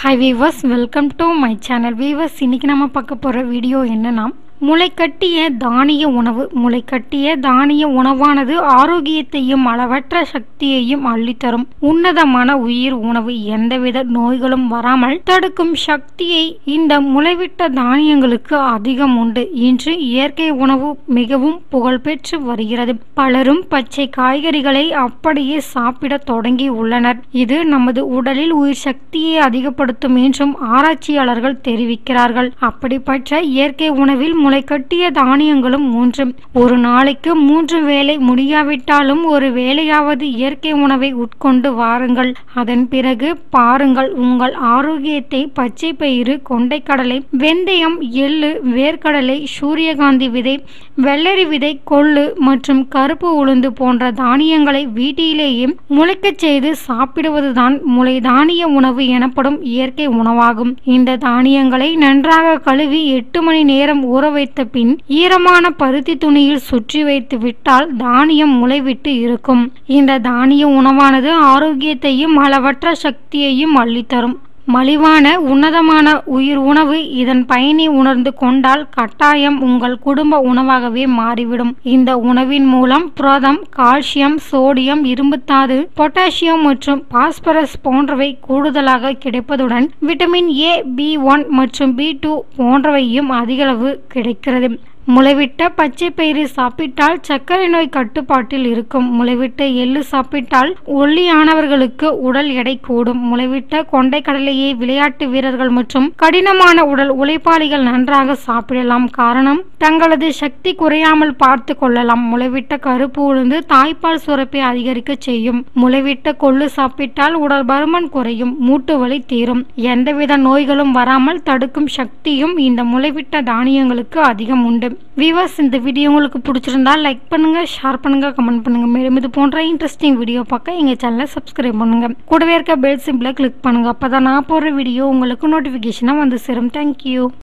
hi viewers welcome to my channel viewers இன்னைக்கு நம்ம பார்க்க போகிற வீடியோ என்னன்னா முளைக்கட்டிய தானிய உணவு முளைக்கட்டிய தானிய உணவானது ஆரோக்கியத்தையும் அளவற்ற சக்தியையும் அள்ளித்தரும் உன்னதமான உயிர் உணவு எந்தவித நோய்களும் வராமல் தடுக்கும் சக்தியை இந்த முளைவிட்ட தானியங்களுக்கு அதிகம் உண்டு இன்று இயற்கை உணவு மிகவும் புகழ்பெற்று வருகிறது பலரும் பச்சை காய்கறிகளை அப்படியே சாப்பிட தொடங்கி உள்ளனர் இது நமது உடலில் உயிர் சக்தியை அதிகப்படுத்தும் என்றும் ஆராய்ச்சியாளர்கள் தெரிவிக்கிறார்கள் அப்படிப்பட்ட இயற்கை உணவில் முளைக்கட்டிய தானியங்களும் மூன்று ஒரு நாளைக்கு மூன்று வேளை முடியாவிட்டாலும் ஒரு வேளையாவது இயற்கை உணவை உட்கொண்டு வாருங்கள் அதன் பிறகு பாருங்கள் உங்கள் ஆரோக்கியத்தை பச்சை பயிறு கொண்டைக்கடலை வெந்தயம் எள்ளு வேர்க்கடலை சூரியகாந்தி விதை வெள்ளரி விதை கொள்ளு மற்றும் கருப்பு உளுந்து போன்ற தானியங்களை வீட்டிலேயே முளைக்கச் செய்து சாப்பிடுவதுதான் முளை தானிய உணவு எனப்படும் இயற்கை உணவாகும் இந்த தானியங்களை நன்றாக கழுவி எட்டு மணி நேரம் ஊற வைத்த பின் ஈரமான பருத்தி துணியில் சுற்றி வைத்து விட்டால் தானியம் முளைவிட்டு இருக்கும் இந்த தானிய உணவானது ஆரோக்கியத்தையும் அளவற்ற சக்தியையும் அள்ளித்தரும் மலிவான உன்னதமான உயிர் உணவு இதன் பயனை உணர்ந்து கொண்டால் கட்டாயம் உங்கள் குடும்ப உணவாகவே மாறிவிடும் இந்த உணவின் மூலம் புரதம் கால்சியம் சோடியம் இரும்புத்தாது பொட்டாசியம் மற்றும் பாஸ்பரஸ் போன்றவை கூடுதலாக கிடைப்பதுடன் விட்டமின் ஏ பி ஒன் மற்றும் பி டூ போன்றவையும் அதிகளவு கிடைக்கிறது முளைவிட்ட பச்சை பயிறு சாப்பிட்டால் சர்க்கரை நோய் கட்டுப்பாட்டில் இருக்கும் முளைவிட்ட எள்ளு சாப்பிட்டால் ஒல்லியானவர்களுக்கு உடல் எடை கூடும் முளைவிட்ட கொண்டை கடலையை விளையாட்டு வீரர்கள் மற்றும் கடினமான உடல் உழைப்பாளிகள் நன்றாக சாப்பிடலாம் காரணம் தங்களது சக்தி குறையாமல் பார்த்து கொள்ளலாம் முளைவிட்ட கருப்பு உளுந்து தாய்ப்பால் சுரப்பை அதிகரிக்க செய்யும் முளைவிட்ட கொள்ளு சாப்பிட்டால் உடல் பருமன் குறையும் மூட்டு வலி தீரும் எந்தவித நோய்களும் வராமல் தடுக்கும் சக்தியும் இந்த முளைவிட்ட தானியங்களுக்கு அதிகம் உண்டு வியூவர்ஸ் இந்த வீடியோ உங்களுக்கு பிடிச்சிருந்தா லைக் பண்ணுங்க ஷேர் பண்ணுங்க கமெண்ட் பண்ணுங்க மேலும் இது போன்ற இன்ட்ரெஸ்டிங் வீடியோ பார்க்க எங்க சேனலை சப்ஸ்கிரைப் பண்ணுங்க கூடவே இருக்க பெல் சிம்பிளை கிளிக் பண்ணுங்க அப்பதான் நான் போடுற வீடியோ உங்களுக்கு நோட்டிஃபிகேஷனாக வந்து சேரும் தேங்க்யூ